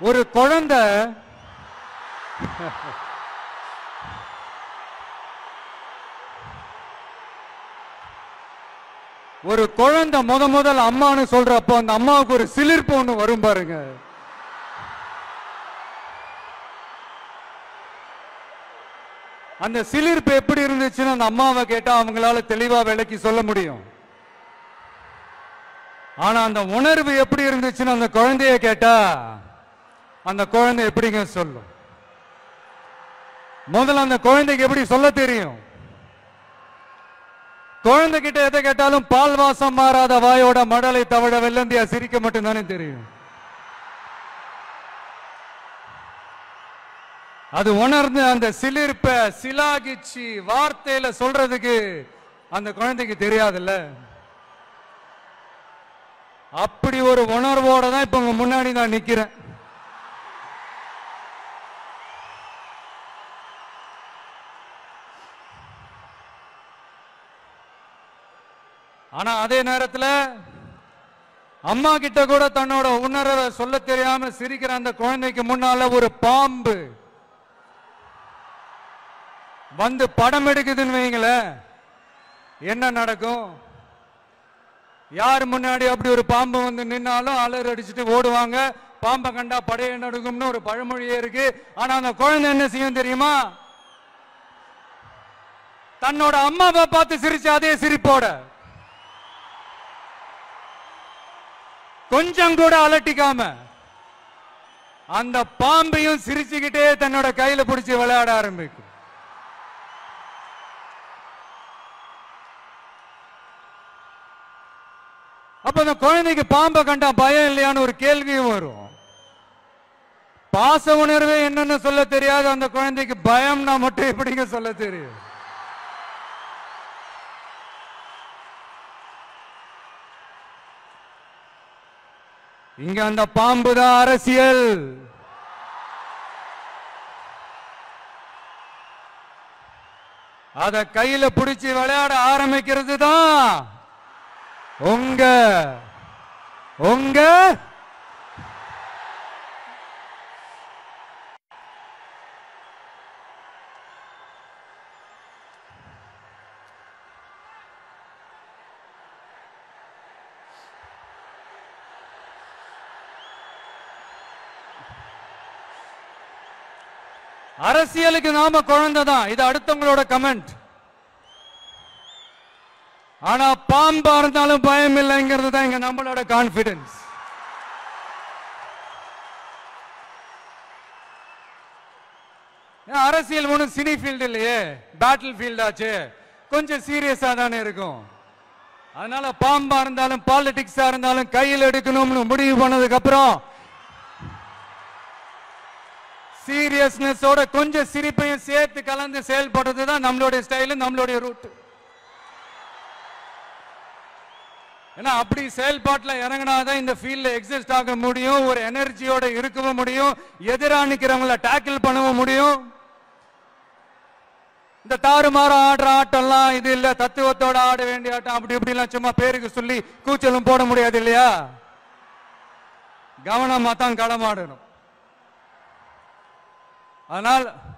ஒரு குழந்தை ஒரு குழந்தை முத முதல் அம்மான்னு சொல்றப்போ அந்த அம்மாவுக்கு ஒரு சிலிர்ப்பு ஒண்ணு வரும் பாருங்க அந்த சிலிர்ப்பு எப்படி இருந்துச்சுன்னு அந்த அம்மாவை கேட்டா அவங்களால தெளிவா விளக்கி சொல்ல முடியும் ஆனா அந்த உணர்வு எப்படி இருந்துச்சுன்னு அந்த குழந்தைய கேட்டா அந்த குழந்தை எப்படிங்க சொல்லும் முதல்ல அந்த குழந்தைக்கு எப்படி சொல்ல தெரியும் குழந்தைகிட்ட எதை கேட்டாலும் பால் வாசம் மாறாத வாயோட மடலை தவிட வெள்ளந்தியா சிரிக்க மட்டும்தானே தெரியும் அது உணர்ந்து அந்த சிலிர்ப்ப சிலாகிச்சு வார்த்தையில சொல்றதுக்கு அந்த குழந்தைக்கு தெரியாதுல்ல அப்படி ஒரு உணர்வோட தான் இப்ப உங்க முன்னாடி நான் நிக்கிறேன் ஆனா அதே நேரத்துல அம்மா கிட்ட கூட தன்னோட உணர்வை சொல்ல தெரியாம சிரிக்கிற அந்த குழந்தைக்கு முன்னால ஒரு பாம்பு வந்து படம் எடுக்குதுன்னு வைங்களேன் என்ன நடக்கும் யார் முன்னாடி அப்படி ஒரு பாம்பு வந்து நின்னாலும் அலர் அடிச்சுட்டு ஓடுவாங்க பாம்பை கண்டா படைய நடுங்கும்னு ஒரு பழமொழியே இருக்கு ஆனா அந்த குழந்தை என்ன செய்யும் தெரியுமா தன்னோட அம்மாவை பார்த்து சிரிச்சு அதே சிரிப்போட கொஞ்சம் கூட அலட்டிக்காம அந்த பாம்பையும் சிரிச்சுக்கிட்டே தன்னோட கையில பிடிச்சு விளையாட ஆரம்பிக்கும் அப்ப அந்த குழந்தைக்கு பாம்பை கண்டா பயம் இல்லையான்னு ஒரு கேள்வியும் வரும் பாச உணர்வே என்னன்னு சொல்ல தெரியாது அந்த குழந்தைக்கு பயம்னா மட்டும் எப்படிங்க சொல்ல தெரியும் இங்க அந்த பாம்பு தான் அரசியல் அத கையில பிடிச்சு விளையாட ஆரம்பிக்கிறது தான் உங்க உங்க அரசியலுக்கு நாம குழந்தை தான் இது அடுத்தவங்களோட கமெண்ட் ஆனா பாம்பா இருந்தாலும் பயம் இல்லைங்கிறது தான் இங்க நம்மளோட கான்பிடன்ஸ் அரசியல் ஒன்றும் சினி ஃபீல்டு இல்லையே பேட்டில் ஃபீல்ட் ஆச்சு கொஞ்சம் சீரியஸா தானே இருக்கும் அதனால பாம்பா இருந்தாலும் பாலிடிக்ஸா இருந்தாலும் கையில் எடுக்கணும்னு முடிவு பண்ணதுக்கு அப்புறம் சீரியஸ்னஸோட கொஞ்சம் சிரிப்பையும் சேர்த்து கலந்து செயல்படுறது தான் நம்மளுடைய ஸ்டைலு நம்மளுடைய ரூட் ஏன்னா அப்படி செயல்பாட்டில் இறங்கினாதான் இந்த ஃபீல்ட்ல எக்ஸிஸ்ட் ஆக முடியும் ஒரு எனர்ஜியோட இருக்கவும் முடியும் எதிராக நிக்கிறவங்கள டேக்கிள் பண்ணவும் முடியும் இந்த தாறுமாற ஆடுற ஆட்டம்லாம் இது இல்ல தத்துவத்தோட ஆட வேண்டிய ஆட்டம் அப்படி இப்படிலாம் சும்மா பேருக்கு சொல்லி கூச்சலும் போட முடியாது இல்லையா கவனமா தான் களமாடணும் அதனால்